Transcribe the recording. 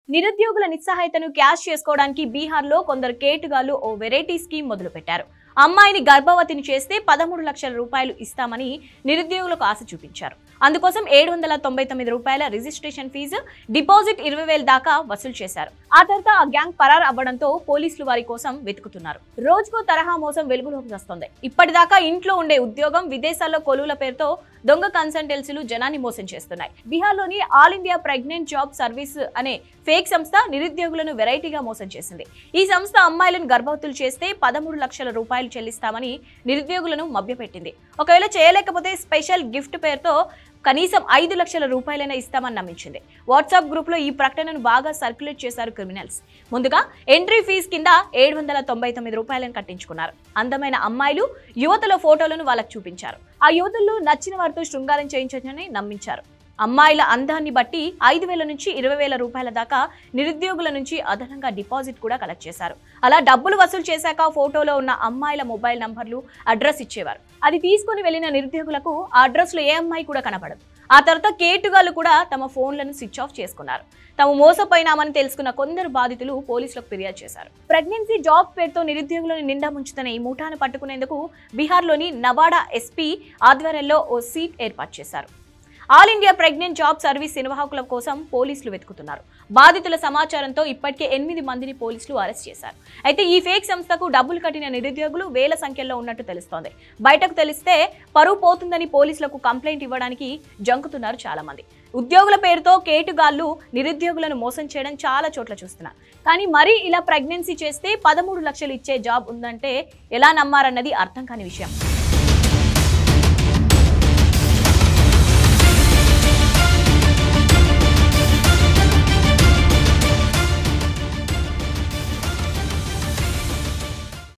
నిరుద్యోగుల నిస్సహాయతను క్యాష్ చేసుకోవడానికి బీహార్లో కొందరు కేటుగాళ్లు ఓ వెరైటీ స్కీమ్ మొదలుపెట్టారు అమ్మాయిని గర్భవతిని చేస్తే పదమూడు లక్షల రూపాయలు ఇస్తామని నిరుద్యోగులకు ఆశ చూపించారు అందుకోసం ఏడు వందల తొంభై తొమ్మిది రూపాయల రిజిస్ట్రేషన్ ఫీజు డిపాజిట్ ఇరవై వేల దాకా వసూలు చేశారు ఆ తర్వాత ఆ గ్యాంగ్ పరార్ అవ్వడంతో పోలీసులు వారి కోసం వెతుకుతున్నారు రోజుకో తరహా మోసం వెలుగులోకి వస్తుంది ఇప్పటిదాకా ఇంట్లో ఉండే ఉద్యోగం విదేశాల్లో కొలువుల పేరుతో దొంగ కన్సల్టెన్సీలు జనాన్ని మోసం చేస్తున్నాయి బీహార్లోని all India pregnant job service అనే ఫేక్ సంస్థ నిరుద్యోగులను వెరైటీగా మోసం చేసింది ఈ సంస్థ అమ్మాయిలను గర్భవతులు చేస్తే పదమూడు లక్షల రూపాయలు చెల్లిస్తామని నిరుద్యోగులను మభ్యపెట్టింది ఒకవేళ చేయలేకపోతే స్పెషల్ గిఫ్ట్ పేరుతో కనీసం ఐదు లక్షల రూపాయలైనా ఇస్తామని నమ్మించింది వాట్సాప్ గ్రూప్లో ఈ ప్రకటనను బాగా సర్క్యులేట్ చేశారు క్రిమినల్స్ ముందుగా ఎంట్రీ ఫీజు కింద ఏడు వందల తొంభై తొమ్మిది రూపాయలను కట్టించుకున్నారు అందమైన అమ్మాయిలు యువతల ఫోటోలను వాళ్ళకు చూపించారు ఆ యువతుల్లో నచ్చిన వారితో శృంగారం చేయించని నమ్మించారు అమ్మాయిల అందాన్ని బట్టి ఐదు వేల నుంచి ఇరవై వేల రూపాయల దాకా నిరుద్యోగుల నుంచి అదనంగా డిపాజిట్ కూడా కలెక్ట్ చేశారు అలా డబ్బులు వసూలు చేశాక ఫోటోలో ఉన్న అమ్మాయిల మొబైల్ నంబర్లు అడ్రస్ ఇచ్చేవారు అది తీసుకుని వెళ్లిన నిరుద్యోగులకు ఆ అడ్రస్లో ఏ అమ్మాయి కూడా కనపడదు ఆ తర్వాత కేటుగాళ్లు కూడా తమ ఫోన్లను స్విచ్ ఆఫ్ చేసుకున్నారు తాము మోసపోయినామని తెలుసుకున్న కొందరు బాధితులు పోలీసులకు ఫిర్యాదు చేశారు ప్రెగ్నెన్సీ జాబ్ పేరుతో నిరుద్యోగులను నిండా ముంచుతున్న ఈ ముఠాను పట్టుకునేందుకు బీహార్లోని నవాడా ఎస్పీ ఆధ్వర్యంలో ఓ సీట్ ఏర్పాటు చేశారు all India pregnant job service నిర్వాహకుల కోసం పోలీసులు వెతుకుతున్నారు బాధితుల సమాచారంతో ఇప్పటికే ఎనిమిది మందిని పోలీసులు అరెస్ట్ చేశారు అయితే ఈ ఫేక్ సంస్థకు డబ్బులు కట్టిన నిరుద్యోగులు వేల సంఖ్యలో ఉన్నట్టు తెలుస్తోంది బయటకు తెలిస్తే పరువు పోతుందని పోలీసులకు కంప్లైంట్ ఇవ్వడానికి జంకుతున్నారు చాలా మంది ఉద్యోగుల పేరుతో కేటుగాళ్లు నిరుద్యోగులను మోసం చేయడం చాలా చోట్ల చూస్తున్నారు కానీ మరీ ఇలా ప్రెగ్నెన్సీ చేస్తే పదమూడు లక్షలు ఇచ్చే జాబ్ ఉందంటే ఎలా నమ్మారన్నది అర్థం కాని విషయం